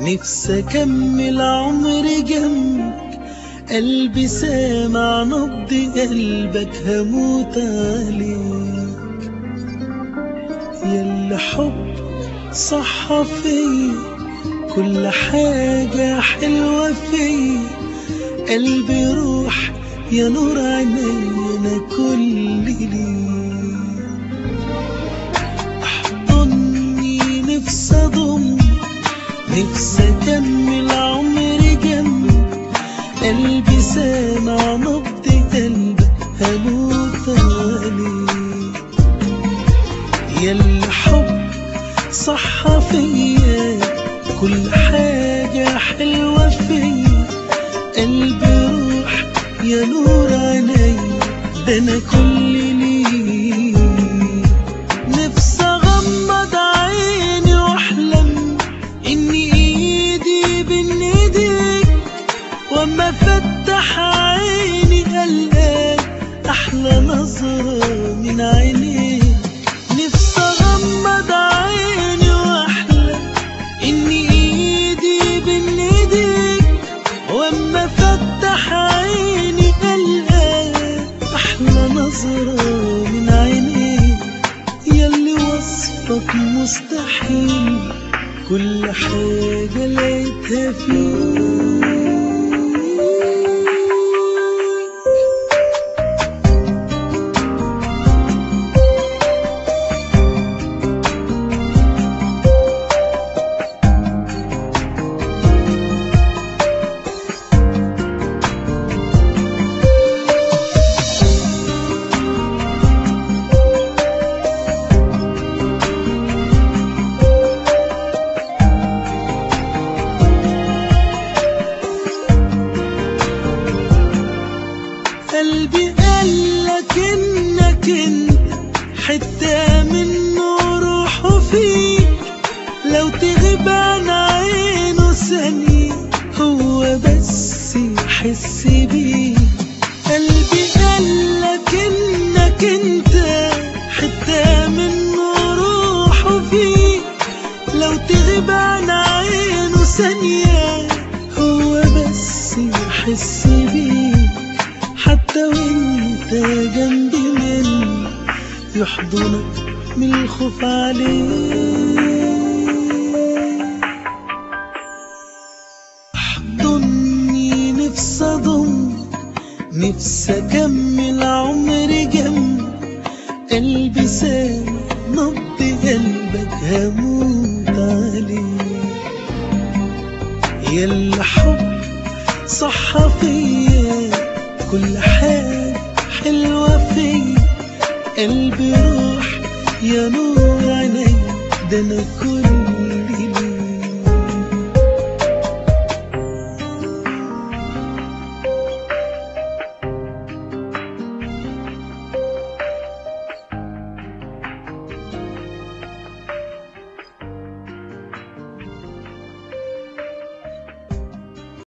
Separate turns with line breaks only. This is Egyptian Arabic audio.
نفسي اكمل عمري جنبك قلبي سامع نبض قلبك هموت عليك ياللي حب صح فيا كل حاجة حلوة فيا قلبي روح يا نور عيني انا كل ليك احضني نفسي اضم نفسي اكمل عمري جنبك قلبي سامع نبض قلبك هموت عليك ياللي حب صح فيا كل حاجة حلوة فيا قلبي روح يا نور عيني ده انا كل ليك نفسي اغمض عيني واحلم ان ايدي بين ايديك واما افتح عيني القاك احلى نظرة من عينيك نفسي اغمض عيني واحلم ان ايدي بين ايديك واما افتح عيني القاك احلى نظرة من عينيك ياللي وصفك مستحيل كل حاجة لقيتها فيك قلبي قالك انك انت حتة منه روحه فيك لو تغيب عن عينه ثانية هو بس يحس بيك قلبي قالك انك انت حتة منه روحه فيك لو تغيب عن عينه ثانية هو بس يحس بيك حتى وانت جنبي مني يحضنك من الخوف عليك احضني نفسي اضم نفسي اكمل عمري جنبك قلبي سامع نبض قلبك هموت عليك ياللي حب صح فيا كل حاجة حلوة فيا قلبي روح يا نور عيني ده انا كل